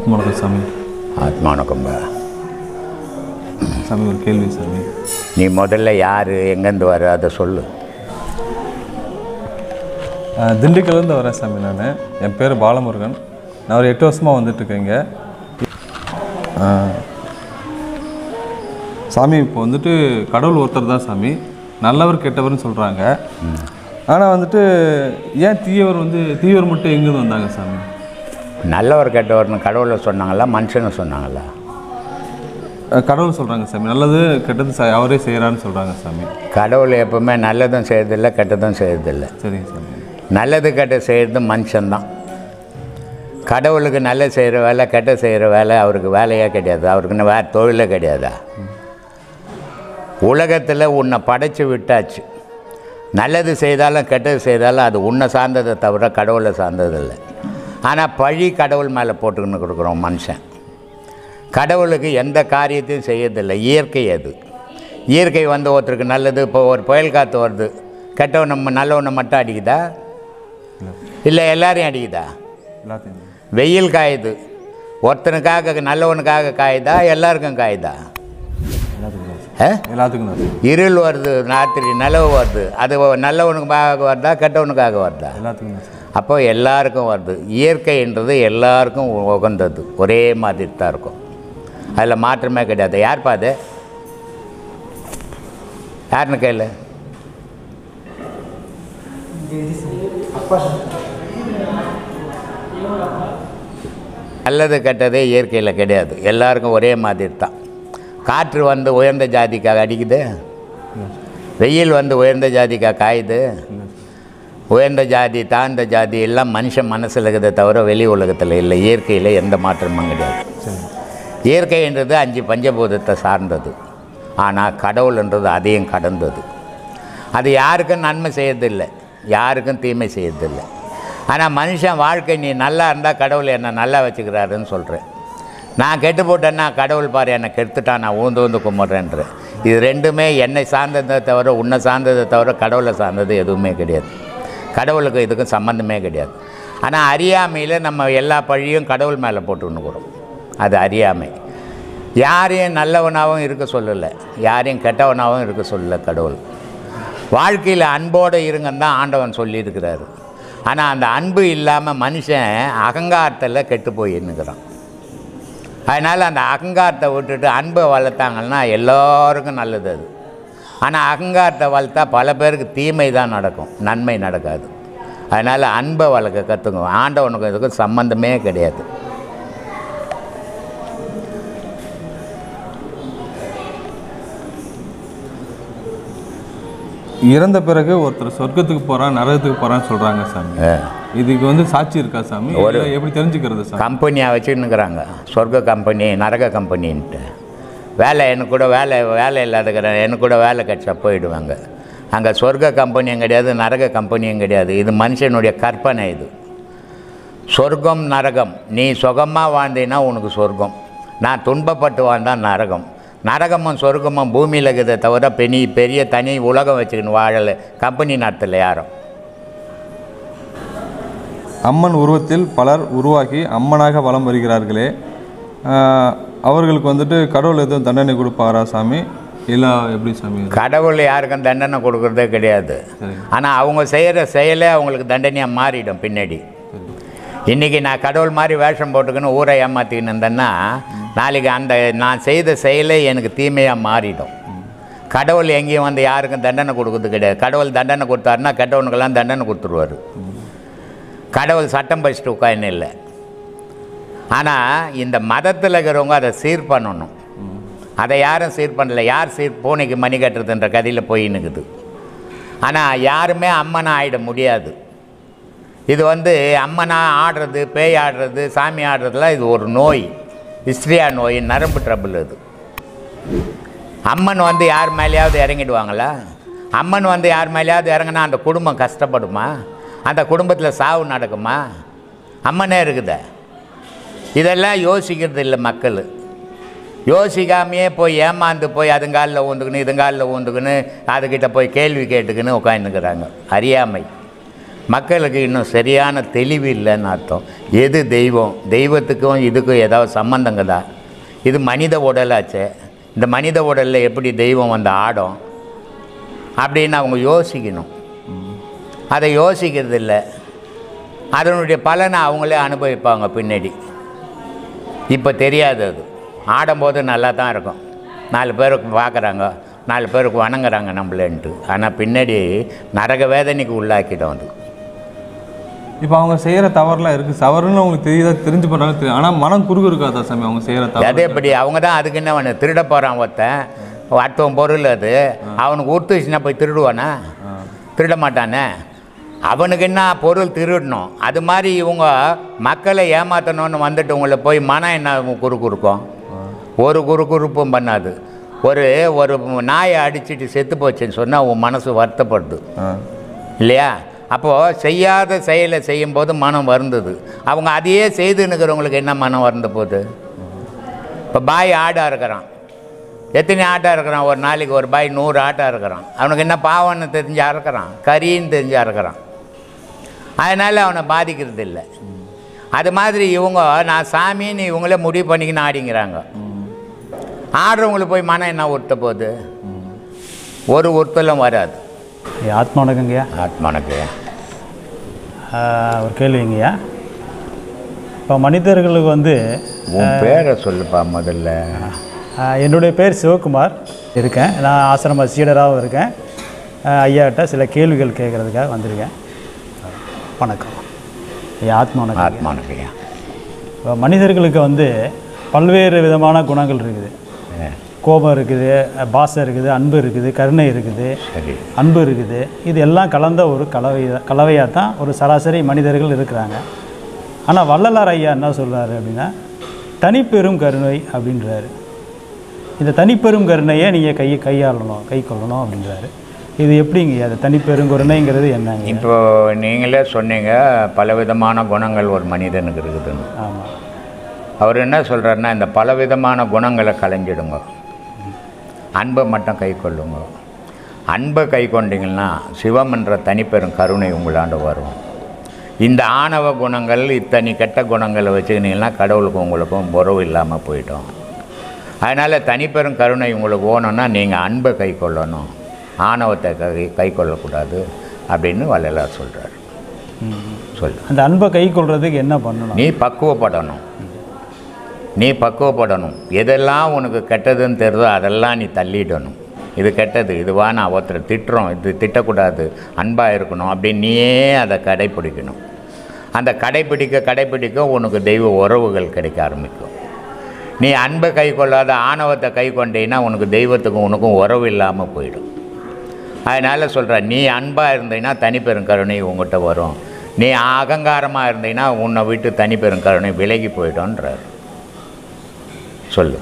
ஆத்மா வணக்கம் சாமி ஆத்மா வணக்கம்பா சாமி ஒரு கேள்வி சாமி நீ முதல்ல யார் எங்கேருந்து வர அதை சொல்லு ஆஹ் திண்டுக்கல்லேருந்து வரேன் சாமி நான் என் பேர் பாலமுருகன் நான் ஒரு எட்டு வருஷமாக வந்துட்டுருக்கேங்க சாமி இப்போ வந்துட்டு கடவுள் ஒருத்தர் தான் சாமி நல்லவர் கெட்டவர்னு சொல்கிறாங்க ஆனால் வந்துட்டு ஏன் தீயவர் வந்து தீயவர் மட்டும் எங்கேருந்து வந்தாங்க சாமி நல்லவர் கெட்டவர்னு கடவுளை சொன்னாங்களா மனுஷனை சொன்னாங்களா ஆஹ் கடவுள் சொல்கிறாங்க சாமி நல்லது கெட்டது ச- அவரே செய்கிறான்னு சொல்கிறாங்க சாமி கடவுள் எப்பவுமே நல்லதும் செய்யறதில்ல கெட்டதும் செய்யறதில்ல சரிங்க சாமி நல்லது கெட்ட செய்கிறது மனுஷன்தான் கடவுளுக்கு நல்லது செய்கிற வேலை கெட்ட செய்கிற வேலை அவருக்கு வேலையே கிடையாது அவருக்குன்னு வேறு தொழிலே கிடையாதா உலகத்தில் உன்னை படைச்சு விட்டாச்சு நல்லது செய்தாலும் கெட்டது செய்தாலும் அது உன்னை சார்ந்ததை தவிர கடவுளை சார்ந்தது இல்லை ஆனால் பழி கடவுள் மேலே போட்டுக்கின்னு கொடுக்குறோம் மனுஷன் கடவுளுக்கு எந்த காரியத்தையும் செய்யறதில்லை இயற்கை அது இயற்கை வந்து ஒருத்தருக்கு நல்லது இப்போ ஒரு புயல் காற்று வருது கெட்டவனை நல்லவனை மட்டும் அடிக்குதா இல்லை எல்லாரையும் அடிக்குதா எல்லாத்தையும் வெயில் காயுது ஒருத்தனுக்காக நல்லவனுக்காக காயுதா எல்லாருக்கும் காயுதா எல்லாத்துக்கும் தான் ஆ? எல்லாத்துக்கும் தான் சாமி. இருள் வருது ராத்திரி நிலவு வருது அது நல்லவனுக்காக வருதா கெட்டவனுக்காக வருதா எல்லாத்துக்கும் தான் சாமி. அப்போ எல்லாருக்கும் வருது இயற்கைன்றது எல்லாருக்கும் உ- உகந்தது ஒரே மாதிரி தான் இருக்கும் அதில் மாற்றமே கிடையாது யார்ப்பா அது யாருன்னு கேளு நல்லது கெட்டதே இயற்கையில் கிடையாது எல்லாருக்கும் ஒரே மாதிரி தான் காற்று வந்து உயர்ந்த ஜாதிக்காக அடிக்குது வெயில் வந்து உயர்ந்த ஜாதிக்காக காயுது உயர்ந்த ஜாதி தாழ்ந்த ஜாதி எல்லாம் மனுஷன் மனசில் இருக்கிறத தவிர வெளி உலகத்தில் இல்லை இயற்கையில் எந்த மாற்றமும் கிடையாது சரி இயற்கைன்றது அஞ்சு பஞ்சபூதத்தை சார்ந்தது ஆனால் கடவுள்ன்றது அதையும் கடந்தது அது யாருக்கும் நன்மை செய்யறதில்லை யாருக்கும் தீமை செய்யறதில்லை ஆனால் மனுஷன் வாழ்க்கை நீ நல்லா இருந்தால் கடவுள் என்னை நல்லா வச்சுக்கிறாருன்னு சொல்கிறேன் நான் கெட்டு போட்டேன்னா கடவுள் பாரு என்னை கெடுத்துட்டான் நான் ஊந்து ஊந்து கும்பிட்றேன்றேன் இது ரெண்டுமே என்னை சார்ந்ததை தவிர உன்னை சார்ந்ததை தவிர கடவுளை சார்ந்தது எதுவுமே கிடையாது கடவுளுக்கு இதுக்கும் சம்மந்தமே கிடையாது ஆனால் அறியாமையில் நம்ம எல்லா பழியும் கடவுள் மேலே போட்டுன்னுக்குறோம் அது அறியாமை யாரையும் நல்லவனாகவும் இருக்க சொல்லலை யாரையும் கெட்டவனாகவும் இருக்க சொல்லலை கடவுள் வாழ்க்கையில் அன்போடு இருங்கன்னு தான் ஆண்டவன் சொல்லியிருக்கிறாரு ஆனால் அந்த அன்பு இல்லாமல் மனுஷன் அகங்காரத்தில் கெட்டு போய் எண்ணுக்கிறான் அதனால் அந்த அகங்காரத்தை விட்டுட்டு அன்பை வளர்த்தாங்கன்னா எல்லோருக்கும் நல்லது அது ஆனால் அகங்காரத்தை வளர்த்தா பல பேருக்கு தீமை தான் நடக்கும் நன்மை நடக்காது அதனால் அன்பை வளர்க்க கற்றுங்க ஆண்டவனுக்கும் இதுக்கும் சம்மந்தமே கிடையாது இறந்த பிறகு ஒருத்தர் சொர்க்கத்துக்கு போறான் நரகத்துக்கு போறான்னு சொல்றாங்க சாமி இதுக்கு வந்து சாட்சி இருக்கா சாமி ஒரு- இல்ல எப்படி தெரிஞ்சுக்கிறது சாமி கம்பெனியாக வச்சுன்னுக்குறாங்க சொர்க்க கம்பெனி நரக கம்பெனின்ட்டு வேலை எனக்கு கூட வேலை வேலை இல்லாதக்கிற எனக்கு கூட வேலை கிடச்சா போயிடுவாங்க அங்கே சொர்க்க கம்பெனியும் கிடையாது நரக கம்பெனியும் கிடையாது இது மனுஷனுடைய கற்பனை இது சொர்க்கம் நரகம் நீ சுகமாக வாழ்ந்தீன்னா உனக்கு சொர்க்கம் நான் துன்பப்பட்டு வாழ்ந்தால் நரகம் நரகமும் சொர்க்கமும் பூமியில் இருக்கிறத தவிர பெனி பெரிய தனி உலகம் வச்சுக்கின்னு வாழலை கம்பெனி நடத்தலை யாரும் அம்மன் உருவத்தில் பலர் உருவாகி அம்மனாக வலம் வருகிறார்களே ஆஹ், அவர்களுக்கு வந்துட்டு கடவுள் எதுவும் தண்டனை கொடுப்பாரா சாமி இல்லை எப்படி சாமி இது? கடவுள் யாருக்கும் தண்டனை கொடுக்கறதே கிடையாது சரி ஆனால் அவங்க செய்கிற செயலே அவங்களுக்கு தண்டனையாக மாறிடும் பின்னாடி இன்றைக்கி நான் கடவுள் மாதிரி வேஷம் போட்டுக்கின்னு ஊரை ஏமாற்றிக்கின்னு இருந்தேன்னா நாளைக்கு அந்த நான் செய்த செயலே எனக்கு தீமையாக மாறிடும் கடவுள் எங்கேயும் வந்து யாருக்கும் தண்டனை கொடுக்கறது கிடையாது கடவுள் தண்டனை கொடுத்தாருன்னா கெட்டவனுக்கெல்லாம் தண்டனை கொடுத்துருவார் கடவுள் சட்டம் படிச்சுட்டு உட்காந்து இல்லை ஆனால் இந்த மதத்தில் இருக்கிறவங்க அதை சீர் பண்ணணும் அதை யாரும் சீர் பண்ணல யார் சீர் பூனைக்கு மணி கட்டுறதுன்ற கதையில் போய் நிற்குது ஆனால் யாருமே அம்மனா ஆயிட முடியாது இது வந்து அம்மனா ஆடுறது பேய் ஆடுறது சாமி ஆடுறதுலாம் இது ஒரு நோய் ஹிஸ்ட்ரியா நோய் நரம்பு ட்ரபிள் இது அம்மன் வந்து யார் மேலேயாவது இறங்கிடுவாங்களா அம்மன் வந்து யார் மேலேயாவது இறங்கினா அந்த குடும்பம் கஷ்டப்படுமா அந்த குடும்பத்தில் சாவு நடக்குமா அம்மனே இருக்குதே இதெல்லாம் யோசிக்கிறது இல்லை மக்கள் யோசிக்காமையே போய் ஏமாந்து போய் அதுங்காலில் ஊந்துக்குன்னு இதுங்காலில் ஊந்துக்குன்னு அதுக்கிட்ட போய் கேள்வி கேட்டுக்குன்னு உட்காந்துக்கிறாங்க அறியாமை மக்களுக்கு இன்னும் சரியான தெளிவு இல்லைன்னு அர்த்தம் எது தெய்வம் தெய்வத்துக்கும் இதுக்கும் ஏதாவது சம்மந்தங்கதா இது மனித உடலாச்சே இந்த மனித உடலில் எப்படி தெய்வம் வந்து ஆடும் அப்படின்னு அவங்க யோசிக்கணும் அதை யோசிக்கிறது இல்லை அதனுடைய பலனை அவங்களே அனுபவிப்பாங்க பின்னாடி இப்போ தெரியாது அது ஆடும்போது நல்லா தான் இருக்கும் நாலு பேருக்கு பார்க்குறாங்க நாலு பேருக்கு வணங்குறாங்க நம்மளன்ட்டு ஆனால் பின்னாடி நரக வேதனைக்கு உள்ளாக்கிடும் அது இப்போ அவங்க செய்கிற தவறுலாம் இருக்குது தவறுன்னு அவங்களுக்கு தெரியுதா தெரிஞ்சு பண்ணுறாங்க தெரியும் ஆனால் மனம் குறுகு இருக்காதா சாமி அவங்க செய்கிற அது தவறு எப்படி அவங்க தான் அதுக்கு என்ன பண்ணு திருட போகிறான் ஒருத்தன் அடுத்தவன் பொருள் அது அவனுக்கு உறுத்துச்சுன்னா போய் திருடுவானா திருட மாட்டானே அவனுக்கு என்ன பொருள் திருடணும் அது மாதிரி இவங்க மக்களை ஏமாற்றணும்னு வந்துட்டு உங்களை போய் மனம் என்ன குறுக்கு இருக்கும் ஒரு குறுகுறுப்பும் பண்ணாது ஒரு ஒரு நாயை அடிச்சிட்டு செத்து போச்சுன்னு சொன்னால் உன் மனசு வருத்தப்படுது ஆ இல்லையா அப்போது செய்யாத செயலை செய்யும்போது மனம் வருந்தது அவங்க அதையே செய்துன்னுக்கிறவங்களுக்கு என்ன மனம் வருந்த போகுது இப்போ பாய் ஆடாக இருக்கிறான் எத்தனை ஆட்டாக இருக்கிறான் ஒரு நாளைக்கு ஒரு பாய் நூறு ஆட்டாக இருக்கிறான் அவனுக்கு என்ன பாவம்னு தெரிஞ்சா இருக்கிறான் கறின்னு தெரிஞ்சா இருக்கிறான் அதனால் அவனை பாதிக்கிறது இல்லை அது மாதிரி இவங்க நான் சாமின்னு இவங்களே முடிவு பண்ணிக்கின்னு ஆடிங்கிறாங்க ஆடுறவங்களுக்கு போய் மனம் என்ன உறுத்த போகுது ஒரு உறுத்தலும் வராது ஐயா, ஆத்மா வணக்கங்கய்யா ஆத்மனுக்கு ஆஹ், ஒரு கேள்விங்கய்யா இப்போ மனிதர்களுக்கு வந்து உன் பேரை சொல்லுப்பா முதல்ல ஆஹ், என்னுடைய பேர் சிவகுமார் இருக்கேன் நான் ஆசிரம சீடராகவும் இருக்கேன் ஆஹ், ஐயாட்ட சில கேள்விகள் கேட்குறதுக்காக வந்திருக்கேன் வணக்கம் ஐயா ஆத்மா வணக்கம் ஆத்மானுக்கு இப்போ மனிதர்களுக்கு வந்து பல்வேறு விதமான குணங்கள் இருக்குது கோபம் இருக்குது பாசம் இருக்குது அன்பு இருக்குது கருணை இருக்குது சரி அன்பு இருக்குது இது எல்லாம் கலந்த ஒரு கலவை கலவையாக தான் ஒரு சராசரி மனிதர்கள் இருக்கிறாங்க ஆனால் வள்ளலார் ஐயா என்ன சொல்றாரு அப்படின்னா தனிப்பெரும் கருணை அப்படின்றாரு இந்த தனிப்பெரும் கருணையை நீங்கள் கை கையாளணும் கை கொள்ளணும் அப்படின்றாரு இது எப்படிங்க அது தனிப்பெரும் கருணைங்கிறது என்னங்க இப்போ நீங்களே சொன்னீங்க பலவிதமான குணங்கள் ஒரு மனிதனுக்கு இருக்குதுன்னு ஆமாம் அவர் என்ன சொல்கிறாருன்னா இந்த பலவிதமான குணங்களை கலைஞ்சிடுங்க அன்பை மட்டும் கை கொள்ளுங்க அன்பை கை கொண்டீங்கன்னா சிவம் என்ற தனிப்பெரும் கருணை உங்களாண்டு வரும் இந்த ஆணவ குணங்கள் இத்தனை கெட்ட குணங்களை வச்சுக்கினீங்கன்னா கடவுளுக்கும் உங்களுக்கும் உறவு இல்லாமல் போயிடும் அதனால் தனிப்பெரும் கருணை உங்களுக்கு ஓணும்னா நீங்கள் அன்பை கை கொள்ளணும் ஆணவத்தை கை கை கொள்ளக்கூடாது அப்படின்னு வள்ளலார் சொல்கிறார் சொல்லு அந்த அன்பை கை கொள்றதுக்கு என்ன பண்ணணும் நீ பக்குவப்படணும் நீ பக்குவப்படணும் எதெல்லாம் உனக்கு கெட்டதுன்னு தெரியுதோ அதெல்லாம் நீ தள்ளிடணும் இது கெட்டது இதுவா நான் ஒருத்தரை திட்டுறோம் இது திட்டக்கூடாது அன்பாக இருக்கணும் அப்படின்னு நீயே அதை கடைப்பிடிக்கணும் அந்த கடைப்பிடிக்க கடைப்பிடிக்க உனக்கு தெய்வ உறவுகள் கிடைக்க ஆரம்பிக்கும் நீ அன்பை கை கொள்ளாத ஆணவத்தை கை கொண்டீன்னா உனக்கு தெய்வத்துக்கும் உனக்கும் உறவு இல்லாமல் போயிடும் அதனால் சொல்கிறேன் நீ அன்பாக இருந்தீங்கன்னா தனிப்பெருங்கருணை உங்ககிட்ட வரும் நீ அகங்காரமாக இருந்தீங்கன்னா உன்னை விட்டு தனிப்பெருங்கருணை விலகி போயிடும்ன்றார் சொல்லு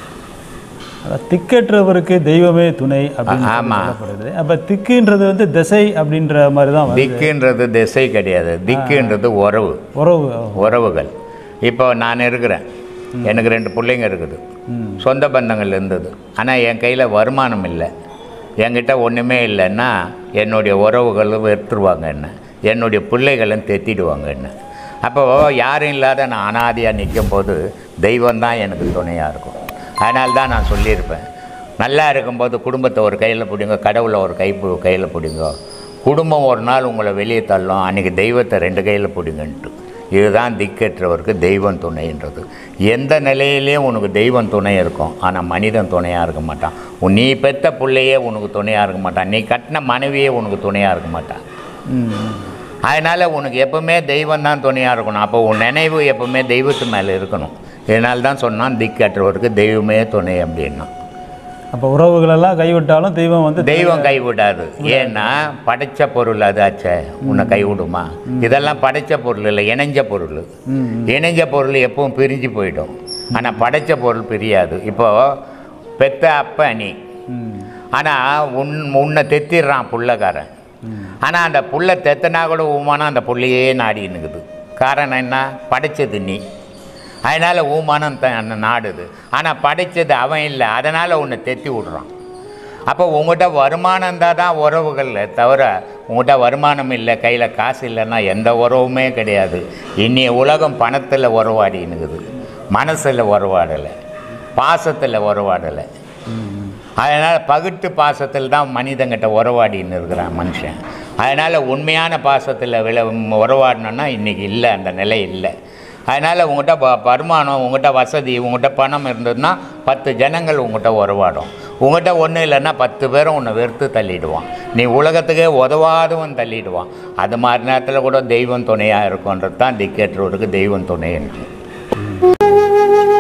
அதான் திக்கற்றவருக்கு தெய்வமே துணை அப்படின்னு ஆ- ஆமா. சொல்லப்படுது அப்போ திக்குன்றது வந்து திசை அப்படின்ற மாதிரி தான் வருது திக்குன்றது திசை கிடையாது திக்குன்றது உறவு உறவு உறவுகள் இப்போ நான் இருக்கிறேன் எனக்கு ரெண்டு பிள்ளைங்க இருக்குது சொந்த பந்தங்கள் இருந்தது ஆனால் என் கையில் வருமானம் இல்லை என்கிட்ட ஒன்றுமே இல்லைன்னா என்னுடைய உறவுகளும் வெறுத்துருவாங்க என்ன என்னுடைய பிள்ளைகளும் தெத்திடுவாங்க என்ன அப்போது யாரும் இல்லாத நான் அனாதியாக நிற்கும் போது தெய்வம் தான் எனக்கு துணையாக இருக்கும் அதனால தான் நான் சொல்லியிருப்பேன் நல்லா இருக்கும்போது குடும்பத்தை ஒரு கையில் பிடிங்க கடவுளை ஒரு கை பு- கையில் பிடிங்க குடும்பம் ஒரு நாள் உங்களை வெளியே தள்ளும் அன்றைக்கி தெய்வத்தை ரெண்டு கையில் பிடிங்கன்ட்டு இதுதான் திக்கற்றவருக்கு தெய்வம் துணைன்றது எந்த நிலையிலையும் உனக்கு தெய்வம் துணை இருக்கும் ஆனால் மனிதன் துணையாக இருக்க மாட்டான் உன் நீ பெத்த பிள்ளையே உனக்கு துணையாக இருக்க மாட்டான் நீ கட்டின மனைவியே உனக்கு துணையாக இருக்க மாட்டான் ம் அதனால் உனக்கு எப்பவுமே தெய்வம் தான் துணையாக இருக்கணும் அப்போ உன் நினைவு எப்பவுமே தெய்வத்து மேலே இருக்கணும் இதனால தான் சொன்னான் திக்கற்றவருக்கு தெய்வமே துணை அப்படின்னா அப்போ உறவுகளெல்லாம் கைவிட்டாலும் தெய்வம் வந்து தெய்வம் கைவிடாது ஏன்னா படைச்ச பொருள் அதாச்சே உன்னை கைவிடுமா இதெல்லாம் படைச்ச பொருள் இல்லை இணைஞ்ச பொருள் ம் இணைஞ்ச பொருள் எப்பவும் பிரிஞ்சு போயிடும் ஆனால் படைச்ச பொருள் பிரியாது இப்போ பெத்த அப்ப நீ ம் ஆனால் உன் உன்னை தெத்திடுறான் புள்ளக்காரன் ஆனால் அந்த புல்லை தெத்தனா கூட ஊமானம் அந்த புள்ளையே நாடின்னுக்குது காரணம் என்ன படைச்சது நீ அதனால் ஊமானம் த நாடுது ஆனால் படைச்சது அவன் இல்லை அதனால் உன்னை தெத்தி விடுறான் அப்போ உங்கள்கிட்ட வருமானம் இருந்தால் தான் உறவுகள் தவிர உங்கள்கிட்ட வருமானம் இல்லை கையில் காசு இல்லைன்னா எந்த உறவுமே கிடையாது இன்னைய உலகம் பணத்தில் உறவாடினுக்குது மனசில் உறவாடலை பாசத்தில் உறவாடலை அதனால் பகுட்டு பாசத்தில் தான் மனிதங்கிட்ட உறவாடின்னு இருக்கிறான் மனுஷன் அதனால் உண்மையான பாசத்தில் விளை உறவாடணுன்னா இன்றைக்கி இல்லை அந்த நிலை இல்லை அதனால் உங்கள்கிட்ட ப வருமானம் உங்கள்கிட்ட வசதி உங்கள்கிட்ட பணம் இருந்ததுன்னா பத்து ஜனங்கள் உங்கள்கிட்ட உறவாடும் உங்கள்கிட்ட ஒன்றும் இல்லைன்னா பத்து பேரும் உன்னை வெறுத்து தள்ளிடுவான் நீ உலகத்துக்கே உதவாதவன் தள்ளிடுவான் அது மாதிரி நேரத்தில் கூட தெய்வம் துணையாக இருக்கும்ன்றது தான் திக்கேற்றோருக்கு தெய்வம் துணை என்று